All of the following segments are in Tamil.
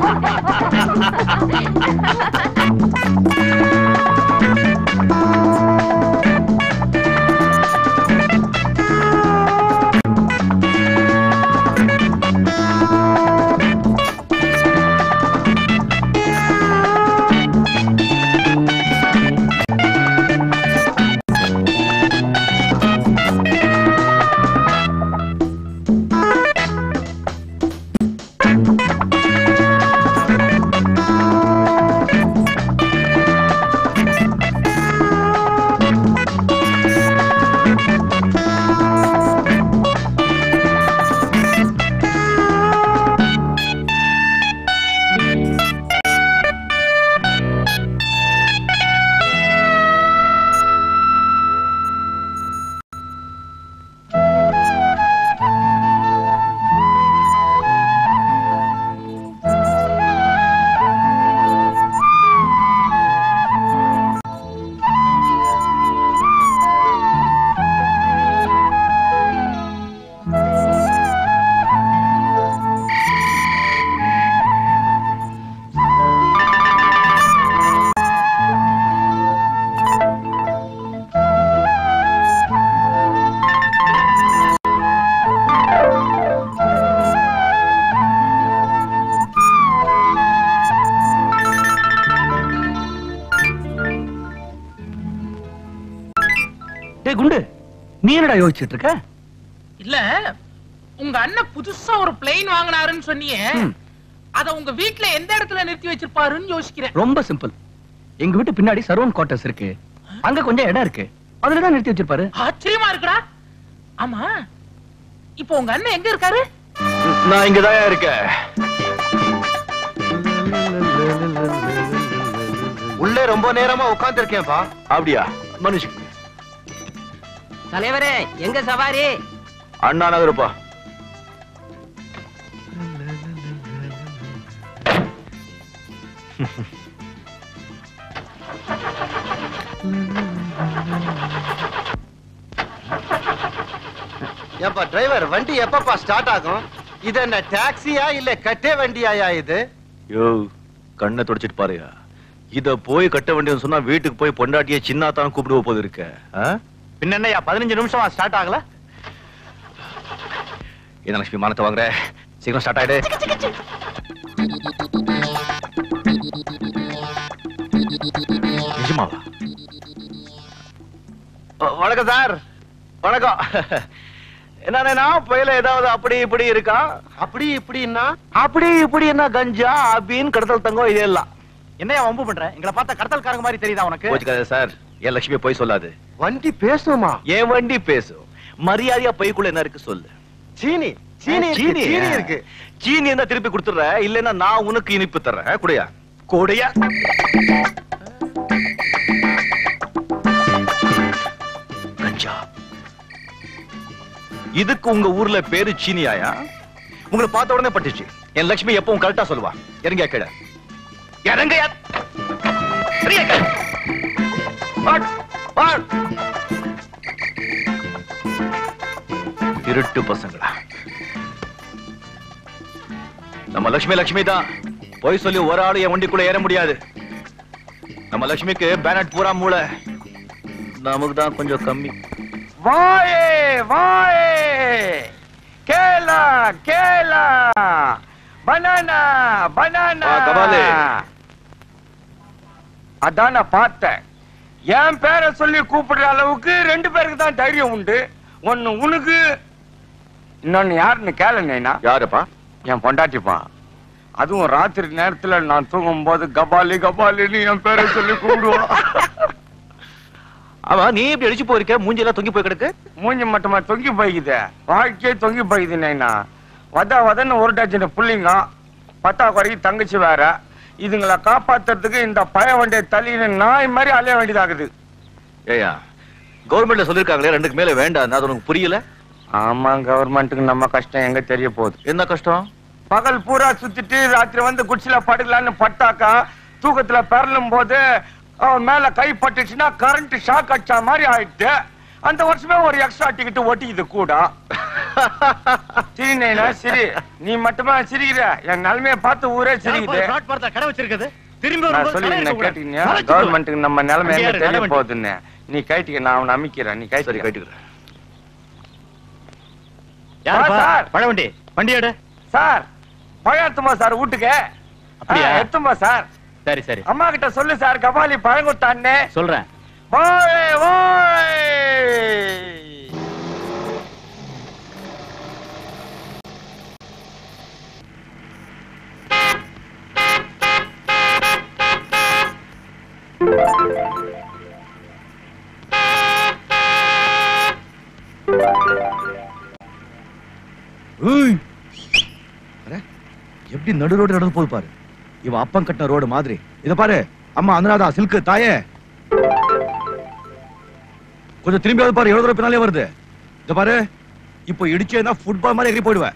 டேய் குண்டு நீ என்னடா யோசிச்சுட்டு இருக்க இல்ல உங்க அண்ணன் புதுசா ஒரு பிளேன் வாங்கினாருன்னு சொன்னியே ம். அத உங்க வீட்ல எந்த இடத்துல நிறுத்தி வச்சிருப்பாருன்னு யோசிக்கிறேன் ரொம்ப சிம்பிள் எங்க வீட்டு பின்னாடி சர்வன் குவார்டர்ஸ் இருக்கு அங்க கொஞ்சம் இடம் இருக்கு அதுலதான் நிறுத்தி வச்சிருப்பாரு ஆச்சரியமா இருக்குடா ஆமா இப்போ உங்க அண்ணன் எங்க இருக்காரு நான் இங்கதான் இருக்கேன் உள்ளே ரொம்ப நேரமா உட்கார்ந்து இருக்கேன்பா அப்படியா மனுஷ் தலைவரே எங்க சவாரி அண்ணா நகருப்பா ஏன்பா டிரைவர் வண்டி எப்பப்பா ஸ்டார்ட் ஆகும் இது என்ன டாக்ஸியா இல்ல கட்டே வண்டியாயா இது யோ கண்ணை தொடச்சிட்டு பாருயா இத போய் கட்ட வேண்டியது சொன்னா வீட்டுக்கு போய் பொண்டாட்டிய சின்ன தான் கூப்பிடுவ போது இருக்க ஆ? பின்ன என்னய்யா பதினஞ்சு நிமிஷமா ஸ்டார்ட் ஆகல என்ன லட்சுமி மானத்தை வாங்குற சீக்கிரம் ஸ்டார்ட் ஆயிடு நிஜமாவா வ- வணக்கம் சார் வணக்கம் என்னன்னா புயல ஏதாவது அப்படி இப்படி இருக்கா அப்படி இப்படின்னா அப்படி இப்படி என்ன கஞ்சா அபின் கடத்தல் தங்கம் இது எல்லாம் என்னையா வம்பு பண்ற எங்களை பார்த்தா கடத்தல்காரங்க மாதிரி தெரியுதா உனக்கு கோச்சுக்காத சார் என் லட்சுமி போய் சொல்லாது வண்டி பேசணுமா என் வண்டி பேசும் மரியாதையா பைக்குள்ள என்ன இருக்கு சொல்லு சீனி சீனி இருக்கு, சீனி இருக்கு சீனி என்ன திருப்பி கொடுத்துற இல்லன்னா நான் உனக்கு இனிப்பு தர்றேன் குடையா குடையா கஞ்சா இதுக்கு உங்க ஊர்ல பேரு சீனியாயா உங்களை பார்த்த உடனே பட்டுச்சு என் லட்சுமி எப்பவும் கரெக்டா சொல்லுவா இறங்க கீழ இறங்க திருட்டு பசங்களா நம்ம லட்சுமி லட்சுமி தான் போய் சொல்லி ஒரு ஆளு என் வண்டிக்குள்ள ஏற முடியாது நம்ம லட்சுமிக்கு பேனட் பூரா மூளை நமக்கு தான் கொஞ்சம் கம்மி வாயே வாயே கேலா கேலா பனானா பனானா ஆ, கபாலி. அதான் நான் பார்த்தேன் என் பேரை சொல்லி கூப்பிடுற அளவுக்கு ரெண்டு பேருக்கு தான் தைரியம் உண்டு ஒன்னு உனக்கு இன்னொன்னு யாருன்னு கேளுனா யாருப்பா என் பொண்டாட்டிப்பா அதுவும் ராத்திரி நேரத்துல நான் தூங்கும் போது கபாலி கபாலின்னு என் பேரை சொல்லி கூப்பிடுவான் ஆமா நீ இப்படி அடிச்சு போயிருக்க மூஞ்சி எல்லாம் தொங்கி போய் கிடக்கு மூஞ்சி மட்டுமா தொங்கி போய்க்குது வாழ்க்கையே தொங்கி போய்க்குது நைனா வத வதன்னு ஒரு டஜன் புள்ளிங்க பத்தா குறைக்கு தங்கச்சி வேற இதுங்களை காப்பாத்துறதுக்கு இந்த பய வண்டியை தள்ளின நாய் மாதிரி அலைய வேண்டியதாகுது ஏயா கவர்மெண்ட்ல சொல்லிருக்காங்களே ரெண்டுக்கு மேல வேண்டாம் அது உனக்கு புரியல ஆமா கவர்மெண்ட்டுக்கு நம்ம கஷ்டம் எங்க தெரிய போகுது என்ன கஷ்டம் பகல் பூரா சுத்திட்டு ராத்திரி வந்து குச்சில படுக்கலான்னு பட்டாக்கா தூக்கத்துல பெறலும் போது அவன் மேல கை பட்டுச்சுன்னா கரண்ட் ஷாக் அடிச்சா மாதிரி ஆயிடுச்சு அந்த வருஷமே ஒரு எக்ஸ்ட்ரா டிக்கெட் ஓட்டிக்குது கூட சரி நைனா சரி நீ மட்டுமா சிரிக்கிற என் நிலைமைய பார்த்து ஊரே சிரிக்குது பார்த்தா கடை வச்சிருக்குது திரும்பி நான் வரும்போது சொல்லி கடை என்ன இருக்கக்கூடாது. கேட்டீங்க மறைச்சு கவர்மெண்ட்டுக்கு நம்ம நிலைமை அங்கேயே என்ன இரு, தெரிய கடை போகுதுன்னு நீ கைட்டிக்க நான் அவனை அமைக்கிறேன் நீ சரி கைட்டி கட்டிக்கிறேன் யாருப்பா? ஆ, சார். பழவண்டி வண்டி எடு சார் பழம் எடுத்துமா சார் வீட்டுக்கு அப்படியா? ஆ, எடுத்துமா சார் சரி சரி அம்மா கிட்ட சொல்லு சார் கபாலி பழம் கொடுத்தான்னு சொல்றேன் ஓய் ஓய் ஏய். அட, எப்படி நடு ரோடு நடந்து போகுது பாரு இவன் அப்பம் கட்டின ரோடு மாதிரி இத பாரு அம்மா அனுராதா சில்க் தாயே கொஞ்சம் திரும்பியாவது பாரு எவ்வளவு தூரம் பின்னாலே வருது இத பாரு இப்போ இடிச்சேன்னா ஃபுட்பால் மாதிரி எகிரி போயிடுவேன்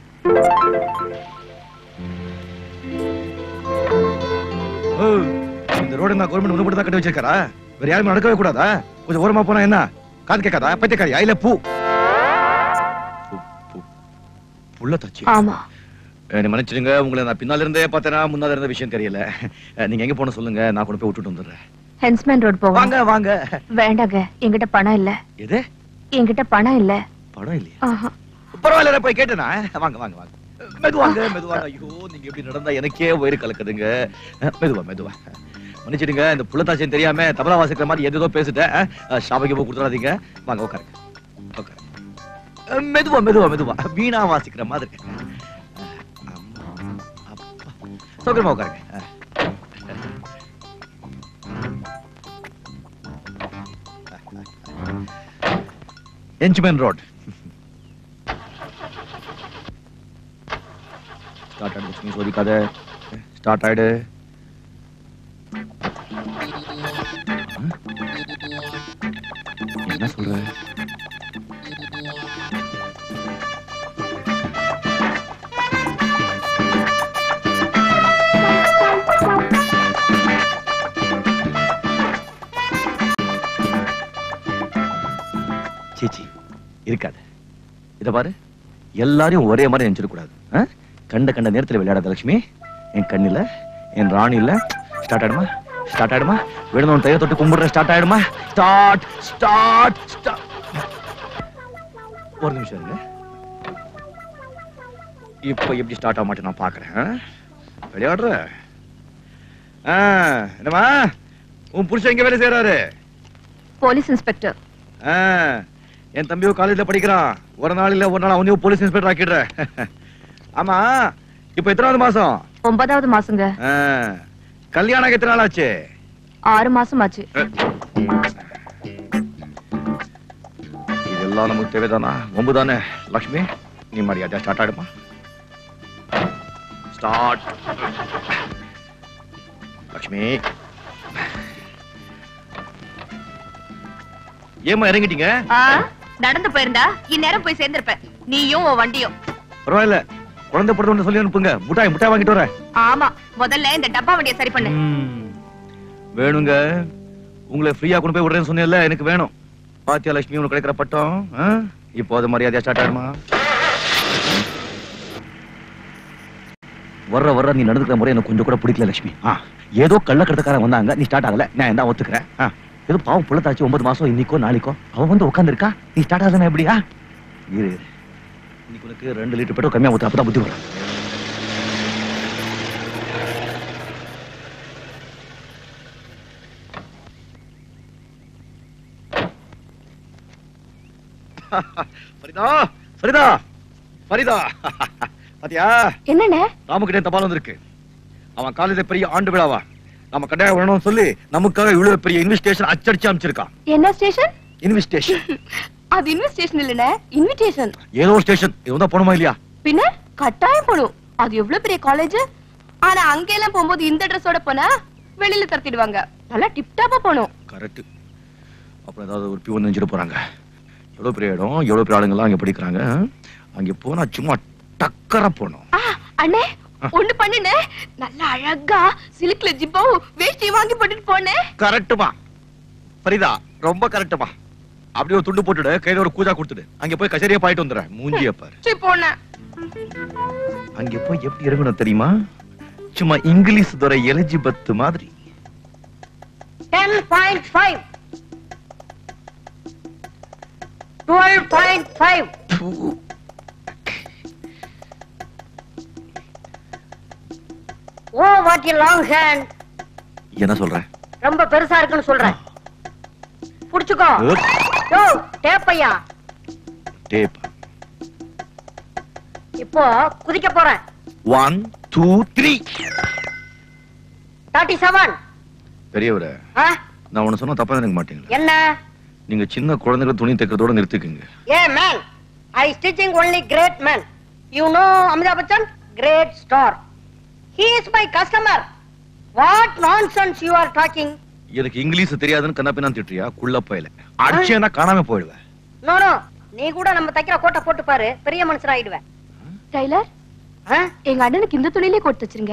ஏய், இந்த ரோடு நான் கவர்மெண்ட் ஒண்ணு மட்டும் தான் கட்டி வச்சிருக்காரா வேற யாருமே நடக்கவே கூடாதா கொஞ்சம் ஓரமா போனா என்ன காது கேட்காதா பைத்தியக்காரியா இல்ல பூ பூ, பூ. புள்ள தச்சு ஆமா நீ மன்னிச்சிடுங்க உங்களை நான் பின்னால இருந்தே பார்த்தேனா முன்னால இருந்த விஷயம் தெரியல அஹ், நீங்க எங்க போன சொல்லுங்க நான் கொண்டு போய் விட்டுட்டு வந்துடுறேன் ஹென்ஸ்மேன் ரோட் போவோம் வாங்க வாங்க வேண்டாங்க என்கிட்ட பணம் இல்ல எது என்கிட்ட பணம் இல்ல படம் இல்லையா ஆஹா. பரவாயில்ல நான் போய் கேட்டேனா வாங்க வாங்க வாங்க மெதுவாங்க மெதுவாங்க ஐயோ நீங்க எப்படி நடந்தா எனக்கே வயிறு கலக்குதுங்க அஹ், மெதுவா மெதுவா மன்னிச்சிடுங்க இந்த புள்ளத்தாச்சியம் தெரியாம தபலா வாசிக்கிற மாதிரி எதோ பேசிட்டேன் அஹ், ஷாபைக்கு போய் கொடுத்துடாதீங்க வாங்க உட்காருங்க உட்காருங்க அஹ், மெதுவா மெதுவா மெதுவா வீணா வாசிக்கிற மாதிரி அஹ், அம்மா, அப்பா. சௌகரியமா உட்காருங்க அஹ். என்ச்மேன் ரோட் ஸ்டார்ட் ஆயிடு நீ சோதிக்காத ஸ்டார்ட் ஆயிடு ம்? என்ன சொல்ற சீச்சி இருக்காது இத பாரு எல்லாரையும் ஒரே மாதிரி நினைச்சிடக்கூடாது ஆ? கண்ட கண்ட நேரத்துல விளையாடாத லட்சுமி என் கண்ணில என் ராணில ஸ்டார்ட் ஆயிடுமா ஸ்டார்ட் ஆயிடுமா விழுந்தவன் தைய தொட்டு கும்பிடுற ஸ்டார்ட் ஆயிடுமா ஸ்டார்ட் ஸ்டார்ட் ஸ்டார்ட் ஒரு நிமிஷம் இருங்க இப்போ எப்படி ஸ்டார்ட் ஆக மாட்டேன் நான் பாக்குறேன் ஆ? விளையாடுற ஆ, என்னம்மா உன் புருஷன் எங்க வேலை செய்யறாரு போலீஸ் இன்ஸ்பெக்டர் ஆ, என் தம்பியும் காலேஜ்ல படிக்கிறான் ஒரு நாள் இல்ல ஒரு நாள் அவனையும் போலீஸ் இன்ஸ்பெக்டர் ஆக்கிடுற ஆமா இப்ப எத்தனாவது மாசம் ஒன்பதாவது மாசங்க ஆ, கல்யாணம் எத்தனை நாள் ஆச்சு ஆறு மாசம் ஆச்சு இதெல்லாம் நமக்கு தேவைதானா ஒம்பு தானே லக்ஷ்மி நீ மரியாதையா ஸ்டார்ட் ஆயிடுமா ஸ்டார்ட் லக்ஷ்மி ஏமா இறங்கிட்டீங்க நடந்து போயிருந்தா இந்நேரம் போய் சேர்ந்திருப்பேன் நீயும் உன் வண்டியும் பரவாயில்ல குழந்தை பிறந்த சொல்லி அனுப்புங்க முட்டாய் முட்டாய் வாங்கிட்டு வரேன் ஆமா முதல்ல இந்த டப்பா வண்டியை சரி பண்ணு ம். வேணுங்க உங்களை ஃப்ரீயா கொண்டு போய் விடுறேன்னு சொன்னேன்ல எனக்கு வேணும் பாத்தியா லட்சுமி உனக்கு கிடைக்கிற பட்டம் ஆ? இப்போ அது மரியாதையா ஸ்டார்ட் ஆயிடுமா வர்ற வர்ற நீ நடந்துக்கிற முறை எனக்கு கொஞ்சம் கூட பிடிக்கல லட்சுமி ஆ ஏதோ கள்ளக்கடத்தக்காரன் வந்தாங்க நீ ஸ்டார்ட் ஆகல நான் என்ன ஒத்துக்கிறேன் ஆ ஏதோ பாவம் புள்ளத்தாச்சு ஒன்பது மாசம் இன்னைக்கோ நாளைக்கோ அவன் வந்து உட்காந்துருக்கா நீ ஸ்டார்ட் ஆகுதுன்னா எப்படியா இரு இரு. இன்னைக்கு உனக்கு ரெண்டு லிட்டர் பெட்ரோல் கம்மியா ஊத்து அப்பதான் புத்தி வரும் ஃபரிதா ஃபரிதா ஃபரிதா பாத்தியா என்னண்ணே ராமகிட்டே தபால் வந்திருக்கு அவன் காலேஜ்ல பெரிய ஆண்டு விழாவா நம்ம கட்டாயம் வரணும்னு சொல்லி நமக்காக இவ்வளவு பெரிய இன்விஸ்டேஷன் அச்சடிச்சு அமைச்சிருக்கான் என்ன ஸ்டேஷன் இன்விஸ்டேஷன் அது இன்வெஸ்டேஷன் இல்லண்ணே இன்விடேஷன் ஏதோ ஒரு ஸ்டேஷன் இது தான் போகணுமா இல்லையா பின்ன கட்டாயம் போடும் அது எவ்வளவு பெரிய காலேஜ் ஆனா அங்க எல்லாம் போகும்போது இந்த ட்ரெஸ்ஸோட போனா வெளியில தரத்திடுவாங்க நல்லா டிப்டாப்பா போகணும் கரெக்ட் அப்புறம் ஏதாவது ஒரு பியூன் நெஞ்சிட்டு போறாங்க எவ்வளவு பெரிய இடம் எவ்வளவு பெரிய ஆளுங்கெல்லாம் அங்க படிக்கிறாங்க அங்க போனா சும்மா டக்கரா போகணும் ஆ, அண்ணே ஒண்ணு பண்ணுனே நல்லா அழகா சிலுக்குல ஜிப்பாவும் வேஷ்டியும் வாங்கி போட்டுட்டு போனேன் கரெக்டுமா ஃபரிதா ரொம்ப கரெக்டுமா அப்படியே ஒரு துண்டு போட்டுடு கையில ஒரு கூஜா கொடுத்துடு அங்க போய் கச்சேரியா பாயிட்டு வந்துடுறேன் மூஞ்சிய பாரு சி போன அங்க போய் எப்படி இறங்கணும் தெரியுமா சும்மா இங்கிலீஷ் துறை எலிஜிபத் மாதிரி ten point five twelve point five oh what a long hand என்ன சொல்றேன் ரொம்ப பெருசா இருக்குன்னு சொல்றேன் புடிச்சுக்கோ யோ டேப்பையா டேப் இப்போ குதிக்க போறேன் one two three thirty seven பெரியவரே நான் உன்ன சொன்னா தப்பா நினைக்க மாட்டீங்களா என்ன நீங்க சின்ன குழந்தைகளை துணி தைக்கிறதோட நிறுத்திக்குங்க hey man I stitching only great man you know Amitabh Bachchan great star he is my customer what nonsense you are talking எனக்கு இங்கிலீஷ் தெரியாதுன்னு கண்ணா பின்னா திட்டுறியா குள்ள போயில அடிச்சேன்னா காணாம போயிடுவேன் நோ நோ நீ கூட நம்ம தைக்கிற கோட்டை போட்டு பாரு பெரிய மனுஷன் ஆயிடுவேன் டைலர் எங்க அண்ணனுக்கு இந்த துணியிலே கொடுத்து வச்சிருங்க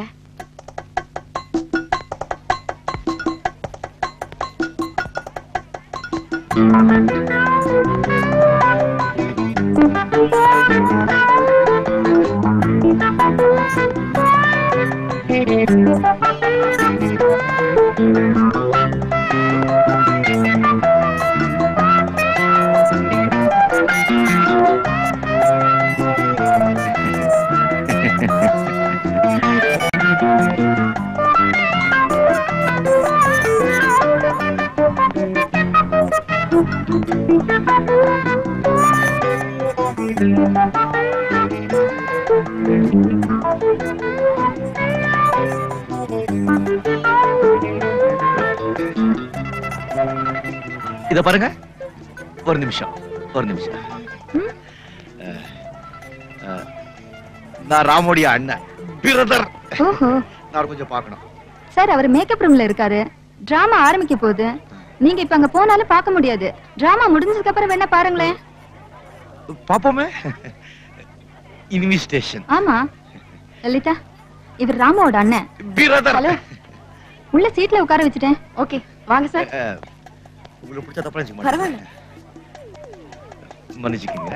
இத பாருங்க ஒரு நிமிஷம் ஒரு நிமிஷம் அஹ், அஹ், நான் ராமோடைய அண்ணன் பிரதர் ஓஹோ நான் அவரை கொஞ்சம் பார்க்கணும் சார் அவர் மேக்கப் ரூம்ல இருக்காரு டிராமா ஆரம்பிக்க போகுது நீங்க இப்ப அங்க போனாலும் பார்க்க முடியாது டிராமா முடிஞ்சதுக்கு அப்புறம் வேணா பாருங்களேன் பாப்போமே இன்விஸ்டேஷன் ஆமா லலிதா இவர் ராமாவோட அண்ணன் பிரதர் ஹலோ உள்ள சீட்ல உட்கார வச்சுட்டேன் ஓகே வாங்க சார் உங்களுக்கு பிடிச்ச தப்பா நினைச்சுக்க பரவாயில்ல. மாட்டேன் மன்னிச்சுக்கீங்க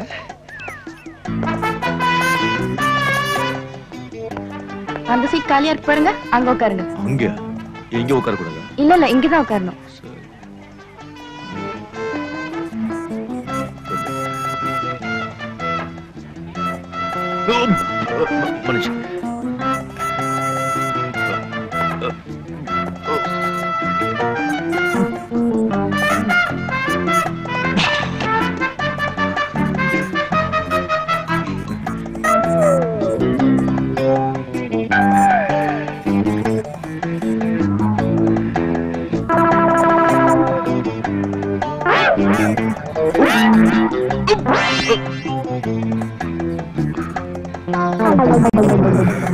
அந்த சீட் காலியா இருக்கு பாருங்க அங்க உட்காருங்க அங்க எங்க உட்கார கூடாது இல்ல இல்ல இங்கதான் உட்காரணும் மன்னிச்சு Thank you.